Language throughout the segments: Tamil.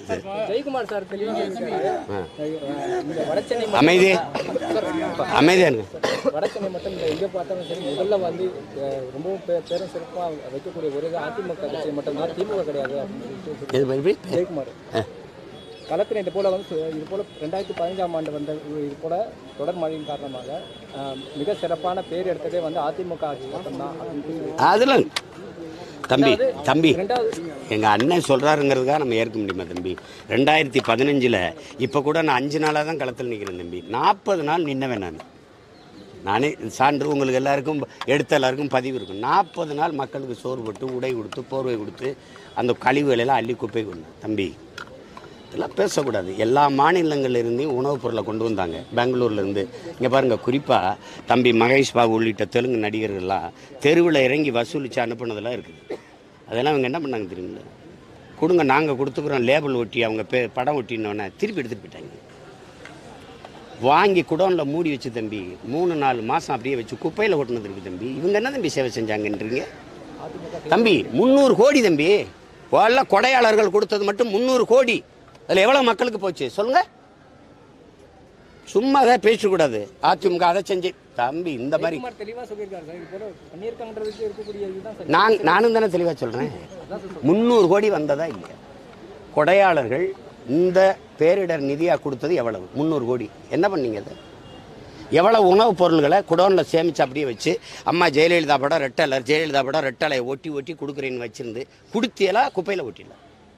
சரி ஜெயக்குமார் சார் தெளிவாக சொல்லியிருக்காரு. இந்த வடசென்னை மட்டும் அமைதி அமைதியா இருங்க வடசென்னை மட்டும் இல்லை எங்கே பார்த்தாலும் சரி முதல்ல வந்து அஹ், ரொம்பவும் பே- பேரும் சிறப்பாக வைக்கக்கூடிய ஒரே இது அதிமுக கட்சி மட்டும்தான் திமுக கிடையாது அப்படின்னு சொல்லிட்டு இது மறுபடியும் ஜெயக்குமார் களத்தில் இது போல வந்து இது போல ரெண்டாயிரத்தி பதினஞ்சாம் ஆண்டு வந்த இது போல தொடர் மழையின் காரணமாக அஹ், மிக சிறப்பான பேர் எடுத்ததே வந்து அதிமுக ஆட்சி மட்டும்தான் அப்படின்னு சொல்லி அதில் தம்பி தம்பி ரெண்டாவது எங்கள் அண்ணன் சொல்கிறாருங்கிறதுக்காக நம்ம ஏற்க முடியுமா தம்பி ரெண்டாயிரத்தி பதினஞ்சில் இப்போ கூட நான் அஞ்சு நாளாக தான் களத்தில் நிற்கிறேன் தம்பி நாற்பது நாள் நின்னவேன் நான் நானே சான்று உங்களுக்கு எல்லாருக்கும் எடுத்த எல்லாருக்கும் பதிவு இருக்கும் நாற்பது நாள் மக்களுக்கு சோறு போட்டு உடை கொடுத்து போர்வை கொடுத்து அந்த கழிவுகளெல்லாம் அள்ளி குப்பை கொண்டு தம்பி இதெல்லாம் பேசக்கூடாது எல்லா மாநிலங்கள்ல இருந்தும் உணவுப் பொருளை கொண்டு வந்தாங்க பெங்களூர்ல இருந்து இங்கே பாருங்கள் குறிப்பாக தம்பி மகேஷ் பாபு உள்ளிட்ட தெலுங்கு நடிகர்கள்லாம் தெருவில் இறங்கி வசூலித்து அனுப்புனதெல்லாம் இருக்குது அதெல்லாம் அவங்க என்ன பண்ணாங்க தெரியுங்களா கொடுங்க நாங்கள் கொடுத்துக்குறோம் லேபிள் ஒட்டி அவங்க பே படம் ஒட்டினோடனே திருப்பி எடுத்துகிட்டு போயிட்டாங்க வாங்கி குடோனில் மூடி வச்சு தம்பி மூணு நாலு மாதம் அப்படியே வச்சு குப்பையில் ஒட்டினது இருக்கு தம்பி இவங்க என்ன தம்பி சேவை செஞ்சாங்கன்றீங்க தம்பி முந்நூறு கோடி தம்பி எல்லாம் கொடையாளர்கள் கொடுத்தது மட்டும் முந்நூறு கோடி அதில் எவ்வளோ மக்களுக்கு போச்சு சொல்லுங்க சும்மா அதை பேசக்கூடாது அதிமுக அதை செஞ்சு தம்பி இந்த மாதிரி ஜெயக்குமார் தெளிவாக சொல்லியிருக்காரு சார் இது போல பண்ணியிருக்காங்கன்றதுக்கு இருக்கக்கூடிய இதுதான் சார் நான் நானும் தானே தெளிவாக சொல்கிறேன் முந்நூறு கோடி வந்ததா இல்லையா கொடையாளர்கள் இந்த பேரிடர் நிதியாக கொடுத்தது எவ்வளவு முந்நூறு கோடி என்ன பண்ணீங்க அது எவ்வளவு உணவுப் பொருள்களை குடோனில் சேமிச்சு அப்படியே வச்சு அம்மா ஜெயலலிதா படம் ரெட்டலை ஜெயலலிதா படம் ரெட்டலை ஒட்டி ஒட்டி கொடுக்குறேன்னு வச்சிருந்து கொடுத்தியலா குப்பையில் ஒட்டிடல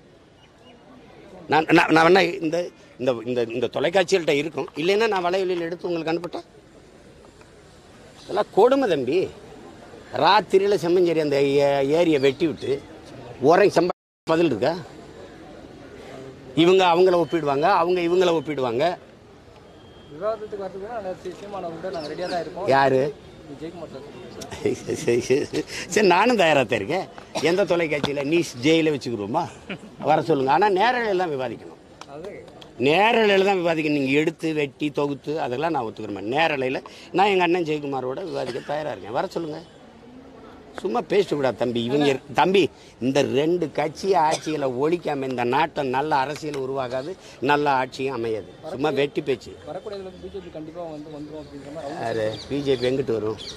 நான் நான் நான் வேணா இந்த இந்த இந்த இந்த தொலைக்காட்சிகள்கிட்ட இருக்கும் இல்லைன்னா நான் வலைவெளியில் எடுத்து உங்களுக்கு அனுப்பட்டேன் இதெல்லாம் கொடுமை தம்பி ராத்திரியில் செம்மஞ்சேரி அந்த ஏ- ஏரியை வெட்டி விட்டு உரை சம்ப பதில் இருக்கா இவங்க அவங்கள ஒப்பிடுவாங்க அவங்க இவங்கள ஒப்பிடுவாங்க விவாதத்துக்கு வரதுக்கு நாங்கள் சீமானவங்க நாங்கள் ரெடியாக தான் இருக்கோம் யாரு ஜெயக்குமார் சார் சரி நானும் தயாராக தான் இருக்கேன் எந்த தொலைக்காட்சியில் நீ ஜெயில வச்சுக்கிறோமா வர சொல்லுங்க ஆனால் நேரலையில் தான் விவாதிக்கணும் அது நேரலையில் தான் விவாதிக்கணும் நீங்கள் எடுத்து வெட்டி தொகுத்து அதெல்லாம் நான் ஒத்துக்கிறேன் நேரலையில் நான் எங்கள் அண்ணன் ஜெயக்குமாரோட விவாதிக்க தயாராக இருக்கேன் வர சொல்லுங்கள் சும்மா பேசக்கூடாது தம்பி இவங்க இரு- தம்பி இந்த ரெண்டு கட்சி ஆட்சிகளை ஒழிக்காம இந்த நாட்டை நல்ல அரசியல் உருவாகாது நல்ல ஆட்சியும் அமையாது சும்மா வெட்டி பேச்சு வரக்கூடியதுல வந்து பிஜேபி கண்டிப்பாக வந்து வந்துடும் அப்படிங்கிற மாதிரி அவங்க யாரு பிஜேபி எங்கிட்டு வரும்